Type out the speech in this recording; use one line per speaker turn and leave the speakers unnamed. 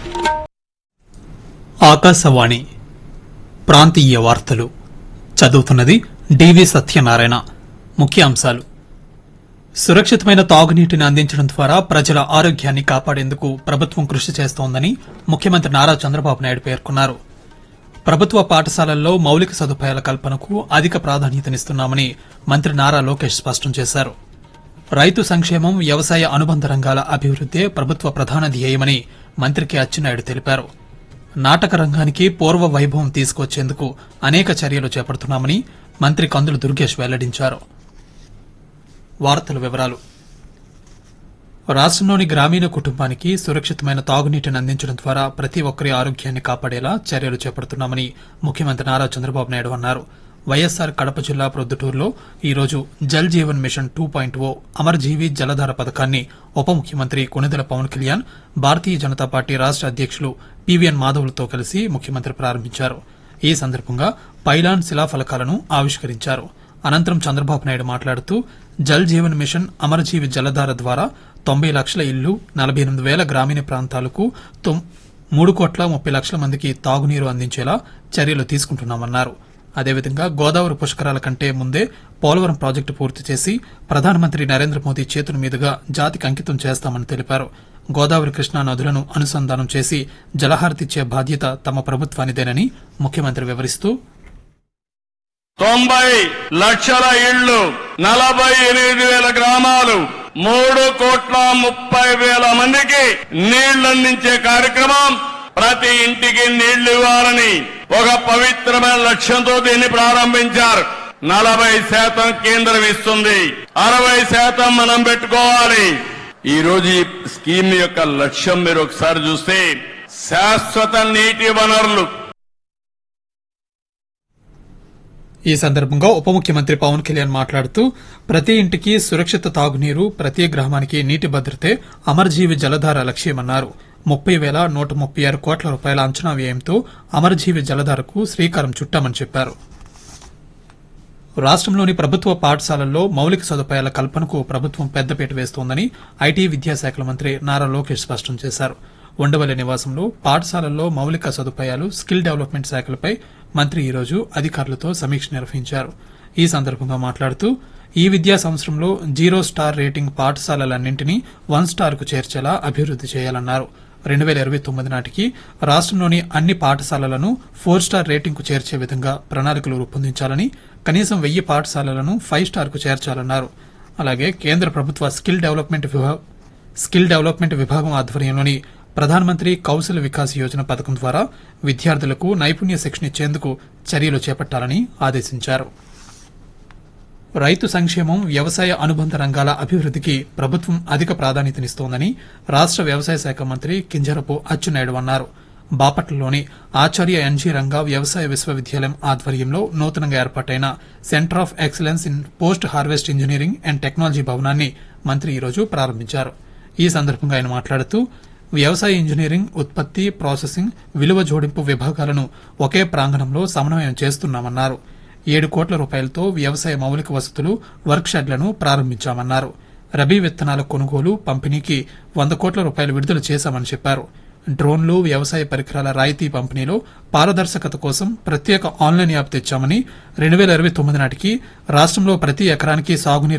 ఆకాశవాణి ప్రాంతీయ వార్తలు చదువుతున్నది డివి సత్యనారాయణ ముఖ్యాంశాలు సురక్షితమైన తాగునీటిని అందించడం ద్వారా ప్రజల ఆరోగ్యాన్ని కాపాడేందుకు ప్రభుత్వం కృషి చేస్తోందని ముఖ్యమంత్రి నారా చంద్రబాబు నాయుడు పేర్కొన్నారు ప్రభుత్వ పాఠశాలల్లో మౌలిక సదుపాయాల కల్పనకు అధిక ప్రాధాన్యతనిస్తున్నామని మంత్రి నారా లోకేష్ స్పష్టం చేశారు రైతు సంక్షేమం వ్యవసాయ అనుబంధ రంగాల అభివృద్దే ప్రభుత్వ ప్రధాన ధ్యేయమని మంత్రి కె అచ్చెన్నాయుడు తెలిపారు నాటక రంగానికి పూర్వ వైభవం తీసుకొచ్చేందుకు అనేక చర్యలు చేపడుతున్నామని మంత్రి కందులు దుర్గేష్ వెల్లడించారు వార్తల వివరాలు రాష్ట్రంలోని గ్రామీణ కుటుంబానికి సురక్షితమైన తాగునీటిని అందించడం ద్వారా ప్రతి ఒక్కరి ఆరోగ్యాన్ని కాపాడేలా చర్యలు చేపడుతున్నామని ముఖ్యమంత్రి నారా చంద్రబాబు నాయుడు అన్నారు వైఎస్సార్ కడప జిల్లా ప్రొద్దుటూరులో ఈ రోజు Jal Jeevan mission two point O Amarjeevi Jaladhara పథకాన్ని ఉప ముఖ్యమంత్రి కొనిదెల పవన్ కళ్యాణ్ భారతీయ జనతా పార్టీ రాష్ట అధ్యక్షులు పివిఎన్ మాధవ్లతో కలిసి ముఖ్యమంత్రి ప్రారంభించారు ఈ సందర్భంగా పైలాన్ శిలాఫలకాలను ఆవిష్కరించారు అనంతరం చంద్రబాబు నాయుడు మాట్లాడుతూ జల్ జీవన్ మిషన్ అమరజీవి జలధార ద్వారా తొంభై లక్షల ఇళ్లు నలభై ఎనిమిది వేల గ్రామీణ ప్రాంతాలకు తొమ్- మూడు కోట్ల ముప్పై లక్షల మందికి తాగునీరు అందించేలా చర్యలు తీసుకుంటున్నామన్నారు అదేవిధంగా గోదావరి పుష్కరాల కంటే ముందే పోలవరం ప్రాజెక్టు పూర్తి చేసి ప్రధానమంత్రి నరేంద్ర మోదీ చేతుల మీదుగా జాతికి అంకితం చేస్తామని తెలిపారు గోదావరి కృష్ణా నదులను అనుసంధానం చేసి జలహారతిచ్చే బాధ్యత తమ ప్రభుత్వానిదేనని ముఖ్యమంత్రి వివరిస్తూ
తొంభై లక్షల ఇళ్లు నలభై ఎనిమిది వేల గ్రామాలు మూడు కోట్ల ముప్పై వేల మందికి నీళ్లందించే కార్యక్రమం ప్రతి ఇంటికి నీళ్లు ఇవ్వాలని ఒక పవిత్రమైన లక్ష్యంతో దీన్ని ప్రారంభించారు నలభై శాతం కేంద్రం ఇస్తుంది అరవై శాతం మనం పెట్టుకోవాలి ఈ రోజు ఈ స్కీమ్ యొక్క లక్ష్యం మీరు ఒకసారి చూస్తే శాశ్వత నీటి వనరులు
ఈ సందర్భంగా ఉప ముఖ్యమంత్రి పవన్ కళ్యాణ్ మాట్లాడుతూ ప్రతి ఇంటికి సురక్షిత తాగునీరు ప్రతి గ్రామానికి నీటి భద్రతే అమరజీవి జలధార లక్ష్యమన్నారు ముప్పై వేల నూట ముప్పై ఆరు కోట్ల రూపాయల అంచనా వ్యయంతో అమరజీవి జలధారకు శ్రీకారం చుట్టామని చెప్పారు రాష్ట్రంలోని ప్రభుత్వ పాఠశాలల్లో మౌలిక సదుపాయాల కల్పనకు ప్రభుత్వం పెద్దపీట వేస్తోందని ఐటీ విద్యాశాఖల మంత్రి నారా లోకేష్ స్పష్టం చేశారు ఉండవల్లి నివాసంలో పాఠశాలల్లో మౌలిక సదుపాయాలు స్కిల్ డెవలప్మెంట్ శాఖలపై మంత్రి ఈరోజు అధికారులతో సమీక్ష నిర్వహించారు ఈ సందర్భంగా మాట్లాడుతూ ఈ విద్యా సంవత్సరంలో జీరో స్టార్ రేటింగ్ పాఠశాలలన్నింటినీ వన్ స్టార్ కు చేర్చేలా అభివృద్ది చేయాలన్నారు రెండు వేల ఇరవై తొమ్మిది నాటికి రాష్ట్రంలోని అన్ని పాఠశాలలను ఫోర్ స్టార్ రేటింగ్ కు చేర్చే విధంగా ప్రణాళికలు రూపొందించాలని కనీసం వెయ్యి పాఠశాలలను ఫైవ్ స్టార్ కు చేర్చాలన్నారు అలాగే కేంద్ర ప్రభుత్వ స్కిల్ డెవలప్మెంట్ విభా స్కిల్ డెవలప్మెంట్ విభాగం ఆధ్వర్యంలోని ప్రధానమంత్రి కౌశల్ వికాస్ యోజన పథకం ద్వారా విద్యార్థులకు నైపుణ్య శిక్షణ ఇచ్చేందుకు చర్యలు చేపట్టాలని ఆదేశించారు రైతు సంక్షేమం వ్యవసాయ అనుబంధ రంగాల అభివృద్దికి ప్రభుత్వం అధిక ప్రాధాన్యతనిస్తోందని రాష్ట వ్యవసాయ శాఖ మంత్రి కింజరపు అచ్చెన్నాయుడు అన్నారు బాపట్లలోని ఆచార్య ఎన్జీ రంగా వ్యవసాయ విశ్వవిద్యాలయం ఆధ్వర్యంలో నూతనంగా ఏర్పాటైన centre of excellence in post harvest engineering and technology భవనాన్ని మంత్రి ఈరోజు ప్రారంభించారు ఈ సందర్భంగా ఆయన మాట్లాడుతూ వ్యవసాయ ఇంజనీరింగ్ ఉత్పత్తి ప్రాసెసింగ్ విలువ జోడింపు విభాగాలను ఒకే ప్రాంగణంలో సమన్వయం చేస్తున్నామన్నారు ఏడు కోట్ల రూపాయలతో వ్యవసాయ మౌలిక వసతులు వర్క్ షెడ్లను ప్రారంభించామన్నారు రబీ విత్తనాల కొనుగోలు పంపిణీకి వంద కోట్ల రూపాయలు విడుదల చేశామని చెప్పారు డ్రోన్లు వ్యవసాయ పరికరాల రాయితీ పంపిణీలో పారదర్శకత కోసం ప్రత్యేక ఆన్లైన్ యాప్ తెచ్చామని రెండు వేల ఇరవై తొమ్మిది నాటికి రాష్ట్రంలో ప్రతి ఎకరానికి సాగునీరు